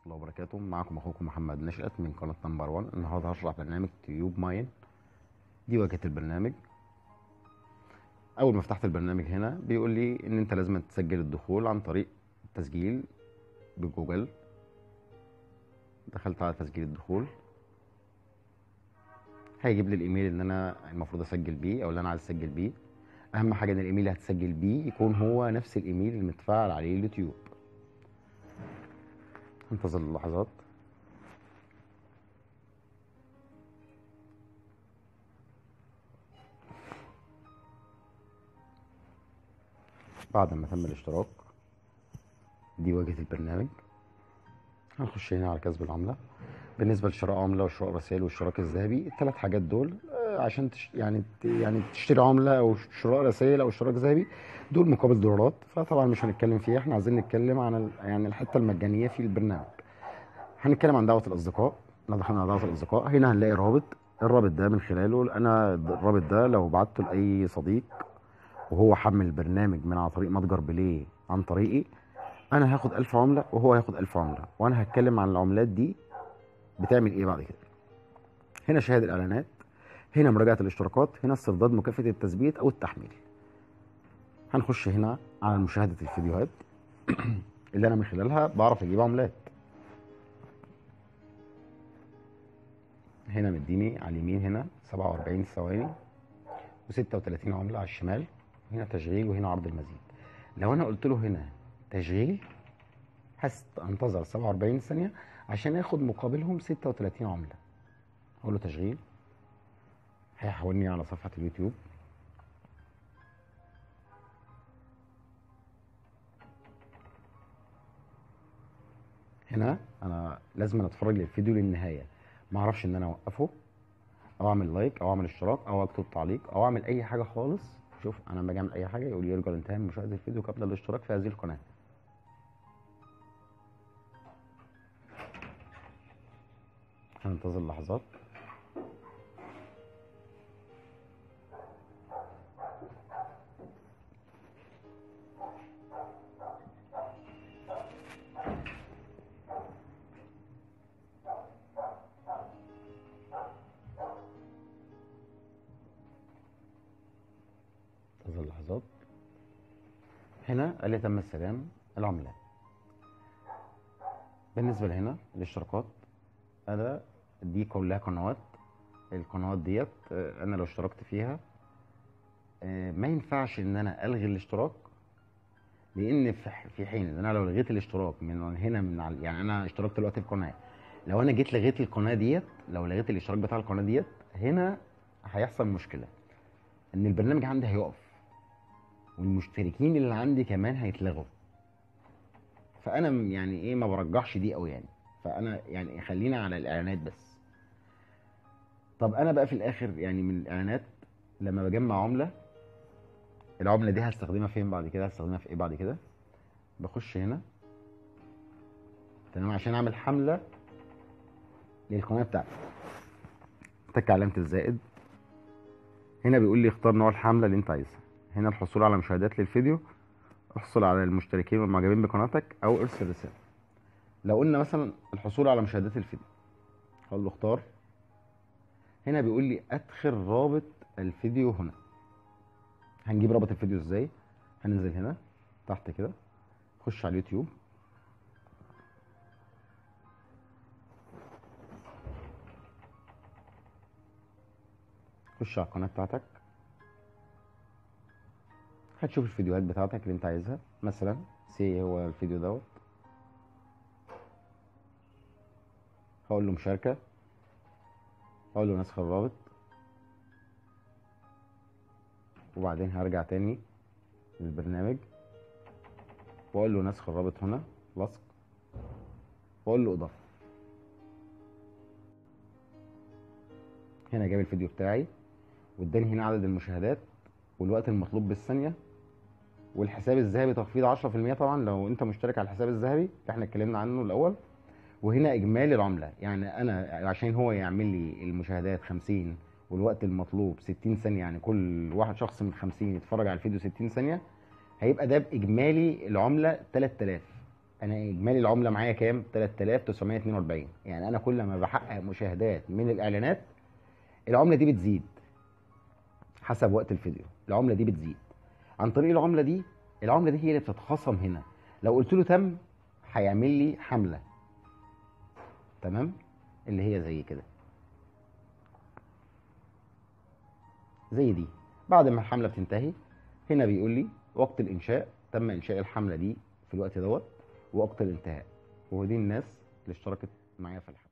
الله وبركاته معكم اخوكم محمد نشأت من قناة نمبر 1 النهارده هشرح برنامج تيوب ماين دي واجهة البرنامج اول ما فتحت البرنامج هنا بيقول لي ان انت لازم تسجل الدخول عن طريق التسجيل بجوجل دخلت على تسجيل الدخول هيجيب لي الايميل اللي انا المفروض اسجل بيه او اللي انا عايز اسجل بيه اهم حاجه ان الايميل اللي هتسجل بيه يكون هو نفس الايميل اللي متفاعل عليه اليوتيوب انتظر اللحظات بعد ما تم الاشتراك دي واجهة البرنامج هنخش هنا على كسب العملة بالنسبة لشراء عملة وشراء رسائل والاشتراك الذهبي الثلاث حاجات دول آه، عشان تش يعني ت- يعني تشتري عملة أو شراء رسائل أو اشتراك ذهبي دول مقابل دولارات فطبعا مش هنتكلم فيها احنا عايزين نتكلم عن ال- يعني الحتة المجانية في البرنامج هنتكلم عن دعوة الأصدقاء لو دخلنا على دعوة الأصدقاء هنا هنلاقي رابط الرابط ده من خلاله أنا الرابط ده لو بعته لأي صديق وهو حمل البرنامج من على طريق متجر بلاي عن طريقي أنا هاخد ألف عملة وهو هياخد ألف عملة وأنا هتكلم عن العملات دي بتعمل إيه بعد كده هنا شاهد الإعلانات هنا مراجعة الاشتراكات هنا استرداد مكافأة التثبيت أو التحميل هنخش هنا على مشاهدة الفيديوهات اللي أنا من خلالها بعرف أجيب عملات هنا مديني على اليمين هنا 47 ثواني و36 عملة على الشمال هنا تشغيل وهنا عرض المزيد لو انا قلت له هنا تشغيل هنتظر 47 ثانية عشان اخد مقابلهم 36 عملة اقول له تشغيل هيحولني على صفحة اليوتيوب هنا انا لازم اتفرج للفيديو للنهاية ما اعرفش ان انا اوقفه او اعمل لايك او اعمل اشتراك او اكتب تعليق او اعمل اي حاجه خالص شوف انا لما باجي اعمل اي حاجه يقول لي يرجى الانتهاء من مشاهده الفيديو قبل الاشتراك في هذه القناه هننتظر لحظات انتظر لحظات هنا قال لي تم استلام العملات بالنسبه لهنا الاشتراكات انا دي كلها قنوات القنوات ديت آه، انا لو اشتركت فيها آه، ما ينفعش ان انا الغي الاشتراك لان في ح- في حين ان انا لو لغيت الاشتراك من هنا من على يعني انا اشتركت دلوقتي في قناه لو انا جيت لغيت القناه ديت لو لغيت الاشتراك بتاع القناه ديت هنا هيحصل مشكله ان البرنامج عندي هيقف والمشتركين اللي عندي كمان هيتلغوا فانا م- يعني ايه ما برجحش دي قوي يعني فانا يعني خلينا على الاعلانات بس طب انا بقى في الاخر يعني من الاعلانات لما بجمع عمله العمله دي هستخدمها فين بعد كده هستخدمها في ايه بعد كده بخش هنا تمام عشان اعمل حمله للقناه بتاعتي تك علامه الزائد هنا بيقول لي اختار نوع الحمله اللي انت عايزها هنا الحصول على مشاهدات للفيديو احصل على المشتركين والمعجبين بقناتك او ارسل رساله لو قلنا مثلا الحصول على مشاهدات الفيديو هقول له اختار هنا بيقول لي ادخل رابط الفيديو هنا هنجيب رابط الفيديو ازاي هننزل هنا تحت كده خش على اليوتيوب خش على القناه بتاعتك هتشوف الفيديوهات بتاعتك اللي انت عايزها مثلا سي هو الفيديو دوت هقول له مشاركة هقول له نسخ الرابط وبعدين هرجع تاني للبرنامج واقول له نسخ الرابط هنا لصق واقول له اضافة هنا جاب الفيديو بتاعي واداني هنا عدد المشاهدات والوقت المطلوب بالثانية والحساب الذهبي تخفيض 10% طبعا لو انت مشترك على الحساب الذهبي اللي احنا اتكلمنا عنه الاول وهنا اجمالي العمله يعني انا عشان هو يعمل لي المشاهدات 50 والوقت المطلوب 60 ثانيه يعني كل واحد شخص من 50 يتفرج على الفيديو 60 ثانيه هيبقى ده باجمالي العمله 3000 انا اجمالي العمله معايا كام 3942 يعني انا كل ما بحقق مشاهدات من الاعلانات العمله دي بتزيد حسب وقت الفيديو العمله دي بتزيد عن طريق العمله دي العمله دي هي اللي بتتخصم هنا لو قلت له تم هيعمل لي حمله تمام اللي هي زي كده زي دي بعد ما الحمله بتنتهي هنا بيقول لي وقت الانشاء تم انشاء الحمله دي في الوقت دوت ووقت الانتهاء ودي الناس اللي اشتركت معايا في الحمله